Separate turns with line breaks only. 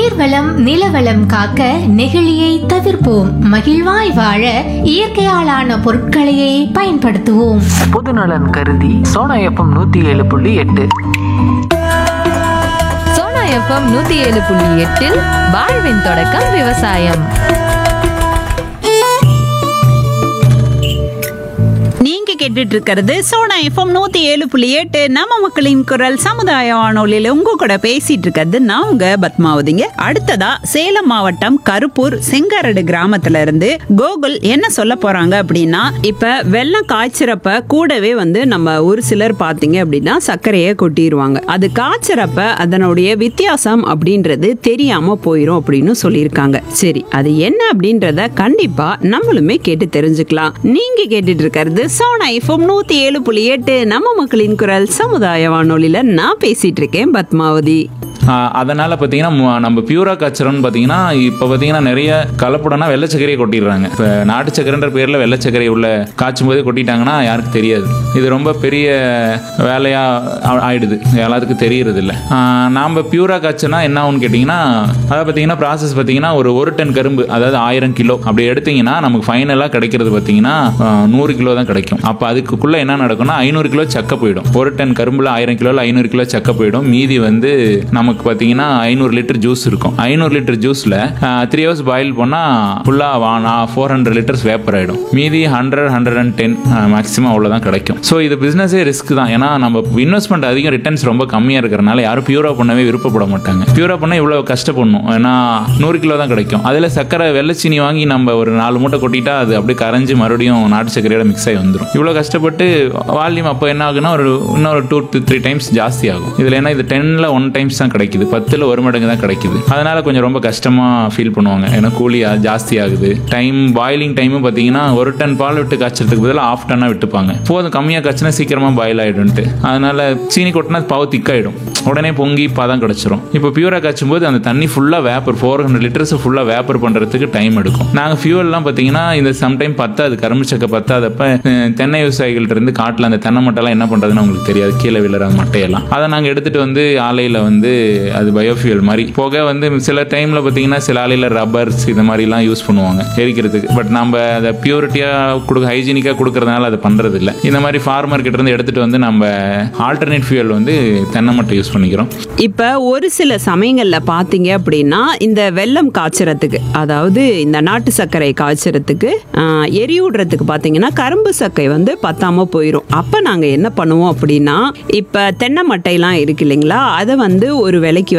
நீர்வளம் நிலவளம் காக்க நெகிழியை தவிர்ப்போம் மகிழ்வாய் வாழ இயற்கையாலான பொருட்களையே பயன்படுத்துவோம்
பொதுநலன் கருதி சோனா எஃப்எம் நூத்தி ஏழு புள்ளி எட்டு
சோனா எஃப்எம் நூத்தி ஏழு புள்ளி எட்டில் வாழ்வின் தொடக்கம் விவசாயம்
நீங்க கேட்டுட்டு இருக்கிறது சோனா எஃப்எம் நூத்தி ஏழு புள்ளி எட்டு நம்ம மக்களின் குரல் சமுதாய வானொலியில உங்க கூட பேசிட்டு இருக்கிறது நான் உங்க பத்மாவதிங்க அடுத்ததா சேலம் மாவட்டம் கருப்பூர் செங்காரடு கிராமத்துல இருந்து கோகுல் என்ன சொல்ல போறாங்க அப்படின்னா இப்ப வெள்ளம் காய்ச்சறப்ப கூடவே வந்து நம்ம ஒரு சிலர் பாத்தீங்க அப்படின்னா சர்க்கரையை கொட்டிடுவாங்க அது காய்ச்சறப்ப அதனுடைய வித்தியாசம் அப்படின்றது தெரியாம போயிரும் அப்படின்னு சொல்லியிருக்காங்க சரி அது என்ன அப்படின்றத கண்டிப்பா நம்மளுமே கேட்டு தெரிஞ்சுக்கலாம் நீங்க கேட்டுட்டு இருக்கிறது சோனா எஃப்எம் நூத்தி ஏழு புள்ளி எட்டு நம்ம மக்களின் குரல் சமுதாய வானொலியில நான் பேசிட்டு இருக்கேன் பத்மாவதி
ஆஹ் அதனால பார்த்தீங்கன்னா மு- நம்ம பியூரா காய்ச்சறோம்னு பார்த்தீங்கன்னா இப்போ பார்த்தீங்கன்னா நிறைய கலப்படம்னா வெள்ளை சர்க்கரையை கொட்டிடுறாங்க இப்போ நாட்டு சர்க்கரைன்ற பேரில் வெள்ளை சர்க்கரை உள்ள காய்ச்சும் போதே கொட்டிட்டாங்கன்னா யாருக்கு தெரியாது இது ரொம்ப பெரிய வேலையாக ஆயிடுது எல்லாத்துக்கும் தெரியறது இல்லை நாம் பியூரா காய்ச்சனா என்ன ஆகும்னு கேட்டிங்கன்னா அதை பார்த்தீங்கன்னா ப்ராசஸ் பார்த்தீங்கன்னா ஒரு ஒரு டன் கரும்பு அதாவது ஆயிரம் கிலோ அப்படி எடுத்தீங்கன்னா நமக்கு ஃபைனலாக கிடைக்கிறது பார்த்தீங்கன்னா ஆஹ் நூறு கிலோ தான் கிடைக்கும் அப்போ அதுக்குள்ளே என்ன நடக்கும்னா ஐநூறு கிலோ சக்கை போயிடும் ஒரு டன் கரும்புல ஆயிரம் கிலோவில் ஐநூறு கிலோ சக்கை போயிடும் மீதி வந்து நமக்கு பார்த்தீங்கன்னா ஐநூறு லிட்டர் ஜூஸ் இருக்கும் ஐநூறு லிட்டர் ஜூஸில் த்ரீ ஹவர்ஸ் பாயில் பண்ணால் ஃபுல்லாக ஃபோர் ஹண்ட்ரட் லிட்டர்ஸ் வேப்பர் ஆகிடும் மீதி hundred hundred and ten maximum அவ்வளோதான் கிடைக்கும் ஸோ இது பிஸ்னஸே ரிஸ்க் தான் ஏன்னா நம்ம இன்வெஸ்ட்மெண்ட் அதிகம் ரிட்டர்ன்ஸ் ரொம்ப கம்மியாக இருக்கிறனால யாரும் பியூரா பண்ணவே விருப்பப்பட மாட்டாங்க பியூரா பண்ண இவ்வளோ கஷ்டப்படணும் ஏன்னா நூறு கிலோ தான் கிடைக்கும் அதில் சக்கரை வெள்ளச்சீனி வாங்கி நம்ம ஒரு நாலு மூட்டை கொட்டிட்டா அது அப்படியே கரைஞ்சு மறுபடியும் நாட்டு சர்க்கரையோட மிக்ஸ் ஆகி வந்துடும் இவ்வளோ கஷ்டப்பட்டு வால்யூம் அப்போ என்ன ஆகுன்னா ஒரு இன்னொரு டூ டு த்ரீ டைம்ஸ் ஜாஸ்தி ஆகும் இதில் என்ன இது டென்னில் ஒன் டைம்ஸ் தான் கிடைக்குது பத்தில் ஒரு மடங்கு தான் கிடைக்குது அதனால கொஞ்சம் ரொம்ப கஷ்டமாக ஃபீல் பண்ணுவாங்க ஏன்னா கூலி ஜா- ஜாஸ்தி ஆகுது டைம் பாயிலிங் டைமும் பார்த்தீங்கன்னா ஒரு டன் பால் விட்டு காய்ச்சறதுக்கு பதிலாக ஆஃப் டன்னாக விட்டுப்பாங்க போதும் கம்மியாக காய்ச்சினா சீக்கிரமாக பாயில் ஆகிடும்ட்டு அதனால சீனி கொட்டினா பாவு திக்காயிடும் உடனே பொங்கி பதம் கிடச்சிரும் இப்போ பியூரா காய்ச்சும் போது அந்த தண்ணி ஃபுல்லாக வேப்பர் ஃபோர் ஹண்ட்ரட் லிட்டர்ஸ் ஃபுல்லாக வேப்பர் பண்ணுறதுக்கு டைம் எடுக்கும் நாங்கள் ஃபியூவல்லாம் பார்த்தீங்கன்னா இந்த சம்டைம் பத்தாது கரும்பு சக்கை பத்தாதப்ப அஹ், தென்னை விவசாயிகள்ட்ட இருந்து காட்டில் அந்த தென்னை மட்டைலாம் என்ன பண்ணுறதுன்னு உங்களுக்கு தெரியாது கீழே விழுற மட்டையெல்லாம் அதை நாங்கள் எடுத்துகிட்டு வந்து ஆலையில் வந்து அது பயோஃபியூல் மாதிரி போக வந்து சில டைமில் பார்த்தீங்கன்னா சில ஆலையில் ரப்பர்ஸ் இது மாதிரிலாம் யூஸ் பண்ணுவாங்க எரிக்கிறதுக்கு பட் நம்ம அதை பியூரிட்டியாக கொடுக்க ஹைஜீனிக்காக கொடுக்கறதுனால அதை பண்ணுறது இல்லை இந்த மாதிரி ஃபார்மர் கிட்ட இருந்து எடுத்துகிட்டு வந்து நம்ம ஆல்டர்னேட் ஃபியூல் வந்து தென்னை மட்டை யூஸ் பண்ணிக்கிறோம்
இப்ப ஒரு சில சமயங்கள்ல பாத்தீங்க அப்படின்னா இந்த வெல்லம் காய்ச்சறதுக்கு அதாவது இந்த நாட்டு சர்க்கரை காய்ச்சறதுக்கு ஆஹ், எரியூடுறதுக்கு பாத்தீங்கன்னா கரும்பு சக்கை வந்து பத்தாம போயிடும் அப்ப நாங்க என்ன பண்ணுவோம் அப்படின்னா இப்ப தென்னை மட்டையெல்லாம் இருக்கு இல்லைங்களா அதை வந்து ஒரு விலைக்கு